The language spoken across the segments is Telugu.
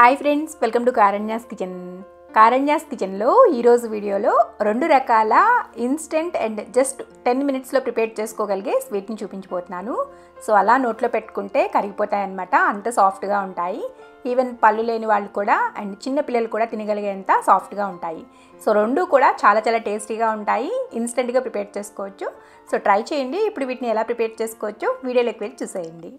hi friends welcome to Karanya's kitchen Karanya's కిచెన్లో ఈరోజు వీడియోలో రెండు రకాల ఇన్స్టెంట్ అండ్ జస్ట్ టెన్ మినిట్స్లో ప్రిపేర్ చేసుకోగలిగే స్వీట్ని చూపించబోతున్నాను సో అలా నోట్లో పెట్టుకుంటే కరిగిపోతాయి అనమాట అంత సాఫ్ట్గా ఉంటాయి ఈవెన్ పళ్ళు లేని వాళ్ళు కూడా అండ్ చిన్న పిల్లలు కూడా తినగలిగేంత సాఫ్ట్గా ఉంటాయి సో రెండు కూడా చాలా చాలా టేస్టీగా ఉంటాయి ఇన్స్టెంట్గా ప్రిపేర్ చేసుకోవచ్చు సో ట్రై చేయండి ఇప్పుడు వీటిని ఎలా ప్రిపేర్ చేసుకోవచ్చో వీడియోలోకి వెళ్ళి చూసేయండి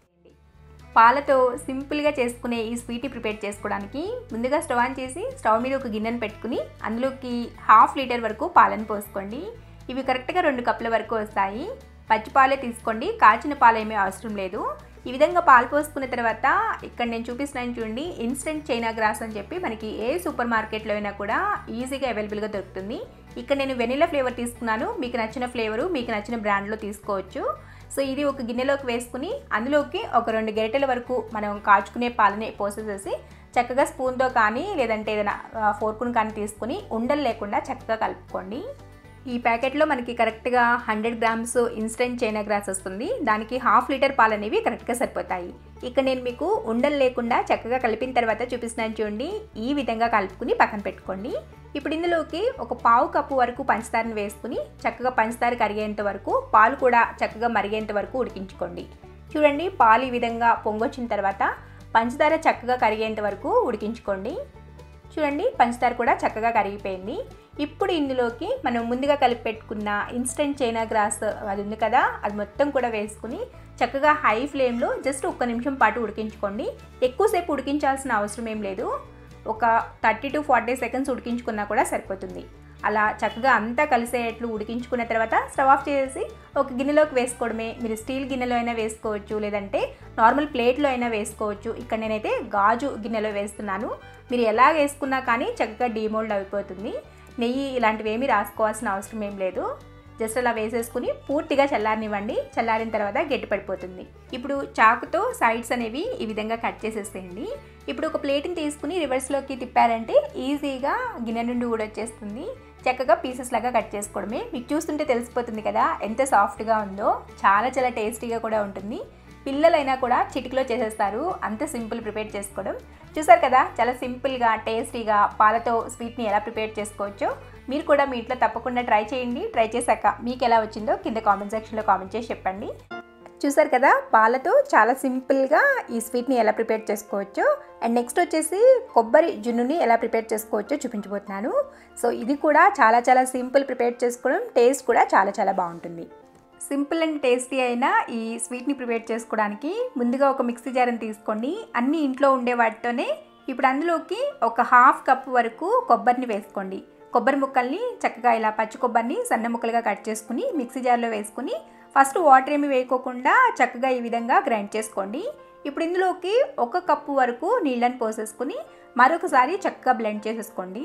పాలతో సింపుల్గా చేసుకునే ఈ స్వీట్ని ప్రిపేర్ చేసుకోవడానికి ముందుగా స్టవ్ ఆన్ చేసి స్టవ్ మీద ఒక గిన్నెను పెట్టుకుని అందులోకి హాఫ్ లీటర్ వరకు పాలను పోసుకోండి ఇవి కరెక్ట్గా రెండు కప్పుల వరకు వస్తాయి పచ్చిపాలే తీసుకోండి కాచిన పాలు ఏమీ అవసరం లేదు ఈ విధంగా పాలు పోసుకున్న తర్వాత ఇక్కడ నేను చూపిస్తున్నాను చూడండి ఇన్స్టెంట్ చైనా గ్రాస్ అని చెప్పి మనకి ఏ సూపర్ మార్కెట్లో అయినా కూడా ఈజీగా అవైలబుల్గా దొరుకుతుంది ఇక్కడ నేను వెనిలా ఫ్లేవర్ తీసుకున్నాను మీకు నచ్చిన ఫ్లేవరు మీకు నచ్చిన బ్రాండ్లో తీసుకోవచ్చు సో ఇది ఒక గిన్నెలోకి వేసుకుని అందులోకి ఒక రెండు గరిటెల వరకు మనం కాచుకునే పాలని పోసేసేసి చక్కగా స్పూన్తో కానీ లేదంటే ఏదైనా ఫోర్కుని కానీ తీసుకుని ఉండలు లేకుండా చక్కగా కలుపుకోండి ఈ ప్యాకెట్లో మనకి కరెక్ట్గా hundred grams instant China grass వస్తుంది దానికి హాఫ్ లీటర్ పాలు అనేవి కరెక్ట్గా సరిపోతాయి ఇక్కడ నేను మీకు ఉండలు లేకుండా చక్కగా కలిపిన తర్వాత చూపిస్తున్నాను చూడండి ఈ విధంగా కలుపుకుని పక్కన పెట్టుకోండి ఇప్పుడు ఇందులోకి ఒక పావు కప్పు వరకు పంచదారని వేసుకుని చక్కగా పంచదార కరిగేంత వరకు పాలు కూడా చక్కగా మరిగేంత వరకు ఉడికించుకోండి చూడండి పాలు ఈ విధంగా పొంగొచ్చిన తర్వాత పంచదార చక్కగా కరిగేంత వరకు ఉడికించుకోండి చూడండి పంచదార కూడా చక్కగా కరిగిపోయింది ఇప్పుడు ఇందులోకి మనం ముందుగా కలిపి పెట్టుకున్న ఇన్స్టెంట్ చైనా గ్రాస్ అది ఉంది కదా అది మొత్తం కూడా వేసుకుని చక్కగా హై ఫ్లేమ్లో జస్ట్ ఒక్క నిమిషం పాటు ఉడికించుకోండి ఎక్కువసేపు ఉడికించాల్సిన అవసరం ఏం లేదు ఒక థర్టీ టు ఫార్టీ సెకండ్స్ ఉడికించుకున్నా కూడా సరిపోతుంది అలా చక్కగా అంతా కలిసేట్లు ఉడికించుకున్న తర్వాత స్టవ్ ఆఫ్ చేసి ఒక గిన్నెలోకి వేసుకోవడమే మీరు స్టీల్ గిన్నెలో అయినా వేసుకోవచ్చు లేదంటే నార్మల్ ప్లేట్లో అయినా వేసుకోవచ్చు ఇక్కడ నేనైతే గాజు గిన్నెలో వేస్తున్నాను మీరు ఎలా వేసుకున్నా కానీ చక్కగా డీమోల్డ్ అయిపోతుంది నెయ్యి ఇలాంటివి ఏమీ రాసుకోవాల్సిన అవసరం ఏం లేదు జస్ట్ అలా వేసేసుకుని పూర్తిగా చల్లారనివ్వండి చల్లారిన తర్వాత గట్టి పడిపోతుంది ఇప్పుడు చాకుతో సైడ్స్ అనేవి ఈ విధంగా కట్ చేసేసేయండి ఇప్పుడు ఒక ప్లేట్ని తీసుకుని రివర్స్లోకి తిప్పారంటే ఈజీగా గిన్నె నుండి కూడా వచ్చేస్తుంది చక్కగా పీసెస్ లాగా కట్ చేసుకోవడమే మీకు చూస్తుంటే తెలిసిపోతుంది కదా ఎంత సాఫ్ట్గా ఉందో చాలా చాలా టేస్టీగా కూడా ఉంటుంది పిల్లలైనా కూడా చిటికలో చేసేస్తారు అంత సింపుల్ ప్రిపేర్ చేసుకోవడం చూసారు కదా చాలా సింపుల్గా టేస్టీగా పాలతో స్వీట్ని ఎలా ప్రిపేర్ చేసుకోవచ్చో మీరు కూడా మీ ఇంట్లో తప్పకుండా ట్రై చేయండి ట్రై చేశాక మీకు ఎలా వచ్చిందో కింద కామెంట్ సెక్షన్లో కామెంట్ చేసి చెప్పండి చూసారు కదా పాలతో చాలా సింపుల్గా ఈ స్వీట్ని ఎలా ప్రిపేర్ చేసుకోవచ్చో అండ్ నెక్స్ట్ వచ్చేసి కొబ్బరి జున్నుని ఎలా ప్రిపేర్ చేసుకోవచ్చో చూపించబోతున్నాను సో ఇది కూడా చాలా చాలా సింపుల్ ప్రిపేర్ చేసుకోవడం టేస్ట్ కూడా చాలా చాలా బాగుంటుంది సింపుల్ అండ్ టేస్టీ అయిన ఈ స్వీట్ని ప్రిపేర్ చేసుకోవడానికి ముందుగా ఒక మిక్సీ జార్ని తీసుకోండి అన్ని ఇంట్లో ఉండే వాటితోనే ఇప్పుడు అందులోకి ఒక హాఫ్ కప్ వరకు కొబ్బరిని వేసుకోండి కొబ్బరి ముక్కల్ని చక్కగా ఇలా పచ్చి కొబ్బరిని సన్న ముక్కలుగా కట్ చేసుకుని మిక్సీ జార్లో వేసుకుని ఫస్ట్ వాటర్ ఏమి వేయకోకుండా చక్కగా ఈ విధంగా గ్రైండ్ చేసుకోండి ఇప్పుడు ఇందులోకి ఒక కప్పు వరకు నీళ్ళని పోసేసుకుని మరొకసారి చక్కగా బ్లెండ్ చేసేసుకోండి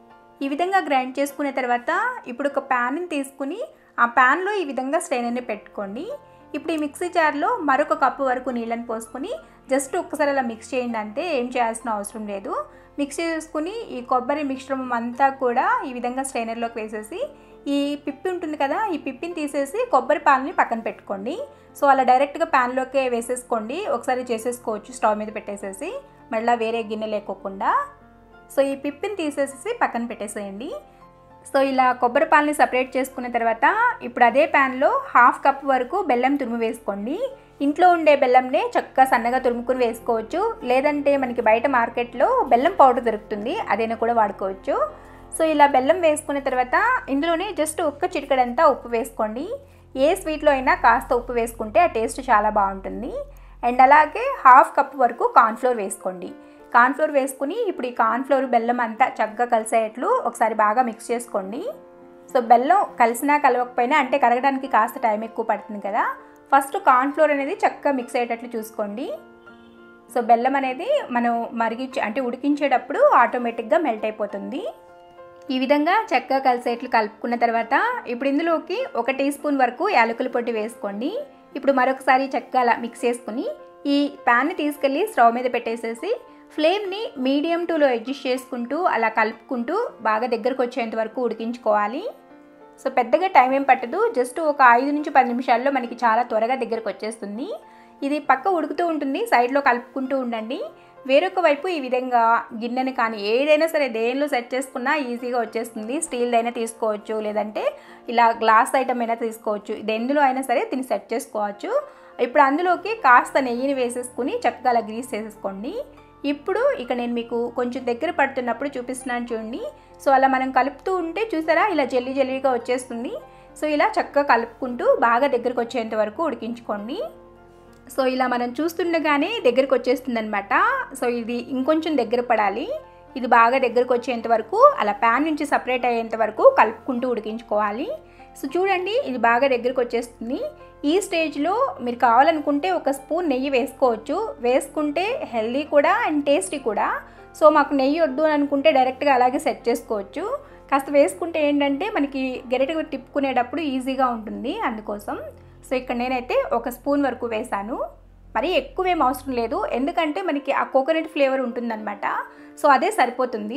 ఈ విధంగా గ్రైండ్ చేసుకున్న తర్వాత ఇప్పుడు ఒక ప్యాన్ని తీసుకుని ఆ ప్యాన్లో ఈ విధంగా స్ట్రైనర్ని పెట్టుకోండి ఇప్పుడు ఈ మిక్సీ జార్లో మరొక కప్పు వరకు నీళ్ళని పోసుకొని జస్ట్ ఒక్కసారి అలా మిక్స్ చేయండి అంతే ఏం చేయాల్సిన అవసరం లేదు మిక్స్ చేసుకుని ఈ కొబ్బరి మిశ్రమం అంతా కూడా ఈ విధంగా స్ట్రైనర్లోకి వేసేసి ఈ పిప్పి ఉంటుంది కదా ఈ పిప్పిని తీసేసి కొబ్బరి పాలని పక్కన పెట్టుకోండి సో అలా డైరెక్ట్గా ప్యాన్లోకే వేసేసుకోండి ఒకసారి చేసేసుకోవచ్చు స్టవ్ మీద పెట్టేసేసి మళ్ళీ వేరే గిన్నె లేకోకుండా సో ఈ పిప్పిని తీసేసి పక్కన పెట్టేసేయండి సో ఇలా కొబ్బరి పాలని సపరేట్ చేసుకున్న తర్వాత ఇప్పుడు అదే ప్యాన్లో హాఫ్ కప్ వరకు బెల్లం తురుము వేసుకోండి ఇంట్లో ఉండే బెల్లంనే చక్కగా సన్నగా తురుముకుని వేసుకోవచ్చు లేదంటే మనకి బయట మార్కెట్లో బెల్లం పౌడర్ దొరుకుతుంది అదైనా కూడా వాడుకోవచ్చు సో ఇలా బెల్లం వేసుకున్న తర్వాత ఇందులోనే జస్ట్ ఒక్క చిటికడంతా ఉప్పు వేసుకోండి ఏ స్వీట్లో అయినా కాస్త ఉప్పు వేసుకుంటే ఆ టేస్ట్ చాలా బాగుంటుంది అండ్ అలాగే హాఫ్ కప్ వరకు కార్న్ఫ్లోర్ వేసుకోండి కార్న్ఫ్లోర్ వేసుకుని ఇప్పుడు ఈ కార్న్ఫ్లోర్ బెల్లం అంతా చక్కగా కలిసేట్లు ఒకసారి బాగా మిక్స్ చేసుకోండి సో బెల్లం కలిసినా కలవకపోయినా అంటే కరగడానికి కాస్త టైం ఎక్కువ పడుతుంది కదా ఫస్ట్ కార్న్ఫ్లోర్ అనేది చక్కగా మిక్స్ అయ్యేటట్లు చూసుకోండి సో బెల్లం అనేది మనం మరిగించి అంటే ఉడికించేటప్పుడు ఆటోమేటిక్గా మెల్ట్ అయిపోతుంది ఈ విధంగా చక్కగా కలిసేట్లు కలుపుకున్న తర్వాత ఇప్పుడు ఇందులోకి ఒక టీ స్పూన్ వరకు యాలకుల పొడి వేసుకోండి ఇప్పుడు మరొకసారి చక్కగా అలా మిక్స్ చేసుకుని ఈ ప్యాన్ని తీసుకెళ్ళి స్టవ్ మీద పెట్టేసేసి ఫ్లేమ్ని మీడియం టులో అడ్జస్ట్ చేసుకుంటూ అలా కలుపుకుంటూ బాగా దగ్గరకు వచ్చేంత వరకు ఉడికించుకోవాలి సో పెద్దగా టైం ఏం పట్టదు జస్ట్ ఒక ఐదు నుంచి పది నిమిషాల్లో మనకి చాలా త్వరగా దగ్గరకు వచ్చేస్తుంది ఇది పక్క ఉడుకుతూ ఉంటుంది సైడ్లో కలుపుకుంటూ ఉండండి వేరొక వైపు ఈ విధంగా గిన్నెని కానీ ఏదైనా సరే దేనిలో సెట్ చేసుకున్నా ఈజీగా వచ్చేస్తుంది స్టీల్దైనా తీసుకోవచ్చు లేదంటే ఇలా గ్లాస్ ఐటమ్ అయినా తీసుకోవచ్చు ఇది ఎందులో అయినా సరే దీన్ని సెట్ చేసుకోవచ్చు ఇప్పుడు అందులోకి కాస్త నెయ్యిని వేసేసుకుని చక్కగా అలా గ్రీస్ చేసేసుకోండి ఇప్పుడు ఇక నేను మీకు కొంచెం దగ్గర పడుతున్నప్పుడు చూపిస్తున్నాను చూడండి సో అలా మనం కలుపుతూ ఉంటే చూసారా ఇలా జల్లీ జల్లీగా వచ్చేస్తుంది సో ఇలా చక్కగా కలుపుకుంటూ బాగా దగ్గరకు వచ్చేంత వరకు ఉడికించుకోండి సో ఇలా మనం చూస్తుండగానే దగ్గరకు వచ్చేస్తుంది అనమాట సో ఇది ఇంకొంచెం దగ్గర పడాలి ఇది బాగా దగ్గరకు వచ్చేంత వరకు అలా ప్యాన్ నుంచి సపరేట్ అయ్యేంత వరకు కలుపుకుంటూ ఉడికించుకోవాలి సో చూడండి ఇది బాగా దగ్గరకు వచ్చేస్తుంది ఈ స్టేజ్లో మీరు కావాలనుకుంటే ఒక స్పూన్ నెయ్యి వేసుకోవచ్చు వేసుకుంటే హెల్దీ కూడా అండ్ టేస్టీ కూడా సో మాకు నెయ్యి వద్దు అని అనుకుంటే డైరెక్ట్గా అలాగే సెట్ చేసుకోవచ్చు కాస్త వేసుకుంటే ఏంటంటే మనకి గెరెట తిప్పుకునేటప్పుడు ఈజీగా ఉంటుంది అందుకోసం సో ఇక్కడ నేనైతే ఒక స్పూన్ వరకు వేశాను మరి ఎక్కువేం అవసరం లేదు ఎందుకంటే మనకి ఆ కోకోనట్ ఫ్లేవర్ ఉంటుందన్నమాట సో అదే సరిపోతుంది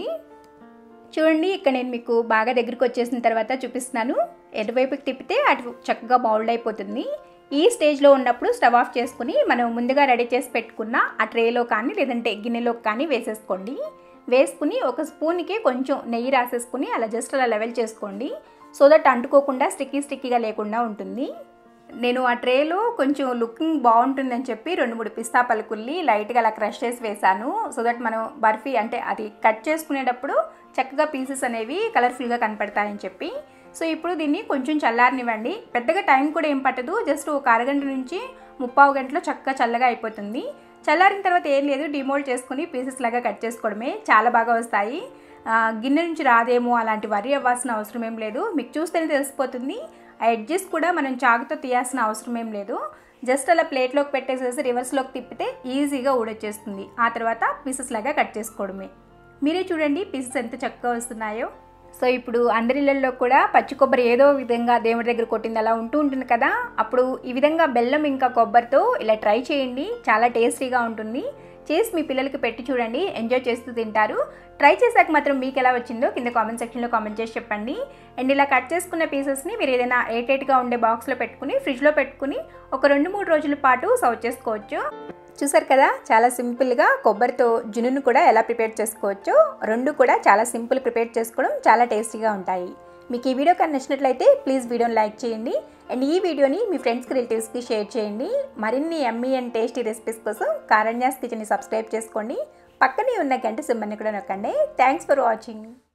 చూడండి ఇక్కడ నేను మీకు బాగా దగ్గరికి వచ్చేసిన తర్వాత చూపిస్తున్నాను ఎటువైపుకి తిప్పితే అటు చక్కగా బౌల్డ్ అయిపోతుంది ఈ స్టేజ్లో ఉన్నప్పుడు స్టవ్ ఆఫ్ చేసుకుని మనం ముందుగా రెడీ చేసి పెట్టుకున్న ఆ ట్రేలో కానీ లేదంటే గిన్నెలోకి కానీ వేసేసుకోండి వేసుకుని ఒక స్పూన్కి కొంచెం నెయ్యి రాసేసుకుని అలా జస్ట్ అలా లెవెల్ చేసుకోండి సో దట్ అంటుకోకుండా స్టిక్కీ స్టిక్కీగా లేకుండా ఉంటుంది నేను ఆ ట్రేలో కొంచెం లుకింగ్ బాగుంటుందని చెప్పి రెండు మూడు పిస్తా పలుకుల్ని లైట్గా అలా క్రష్ చేసి వేశాను సో దట్ మనం బర్ఫీ అంటే అది కట్ చేసుకునేటప్పుడు చక్కగా పీసెస్ అనేవి కలర్ఫుల్గా కనపడతాయని చెప్పి సో ఇప్పుడు దీన్ని కొంచెం చల్లారనివ్వండి పెద్దగా టైం కూడా ఏం పట్టదు జస్ట్ ఒక అరగంట నుంచి ముప్పావు గంటలో చక్కగా చల్లగా అయిపోతుంది చల్లారిన తర్వాత ఏం లేదు డిమోల్డ్ చేసుకుని పీసెస్ లాగా కట్ చేసుకోవడమే చాలా బాగా వస్తాయి గిన్నె నుంచి రాదేమో అలాంటి వరి అవ్వాల్సిన అవసరం ఏం లేదు మీకు చూస్తేనే తెలిసిపోతుంది ఆ ఎడ్జెస్ కూడా మనం చాకుతో తీయాల్సిన అవసరం ఏం లేదు జస్ట్ అలా ప్లేట్లోకి పెట్టేసేసి రివర్స్లోకి తిప్పితే ఈజీగా ఊడొచ్చేస్తుంది ఆ తర్వాత పీసెస్ లాగా కట్ చేసుకోవడమే మీరే చూడండి పీసెస్ ఎంత చక్కగా వస్తున్నాయో సో ఇప్పుడు అందరిళ్ళల్లో కూడా పచ్చి కొబ్బరి ఏదో విధంగా దేవుడి దగ్గర కొట్టింది అలా ఉంటూ ఉంటుంది కదా అప్పుడు ఈ విధంగా బెల్లం ఇంకా కొబ్బరితో ఇలా ట్రై చేయండి చాలా టేస్టీగా ఉంటుంది చేసి మీ పిల్లలకి పెట్టి చూడండి ఎంజాయ్ చేస్తూ తింటారు ట్రై చేశాక మాత్రం మీకు ఎలా వచ్చిందో కింద కామెంట్ సెక్షన్లో కామెంట్ చేసి చెప్పండి అండ్ ఇలా కట్ చేసుకున్న పీసెస్ని మీరు ఏదైనా ఎయిటెయిట్గా ఉండే బాక్స్లో పెట్టుకుని ఫ్రిడ్జ్లో పెట్టుకుని ఒక రెండు మూడు రోజుల పాటు సర్వ్ చేసుకోవచ్చు చూసారు కదా చాలా సింపుల్గా కొబ్బరితో జున్నును కూడా ఎలా ప్రిపేర్ చేసుకోవచ్చో రెండు కూడా చాలా సింపుల్ ప్రిపేర్ చేసుకోవడం చాలా టేస్టీగా ఉంటాయి మీకు ఈ వీడియో కానీ నచ్చినట్లయితే ప్లీజ్ వీడియోని లైక్ చేయండి అండ్ ఈ వీడియోని మీ ఫ్రెండ్స్కి రిలేటివ్స్కి షేర్ చేయండి మరిన్ని ఎమ్మీ అండ్ టేస్టీ రెసిపీస్ కోసం కారణ్యాస్ కిచెన్ని సబ్స్క్రైబ్ చేసుకోండి పక్కనే ఉన్న గంట సింబల్ని కూడా నొక్కండి థ్యాంక్స్ ఫర్ వాచింగ్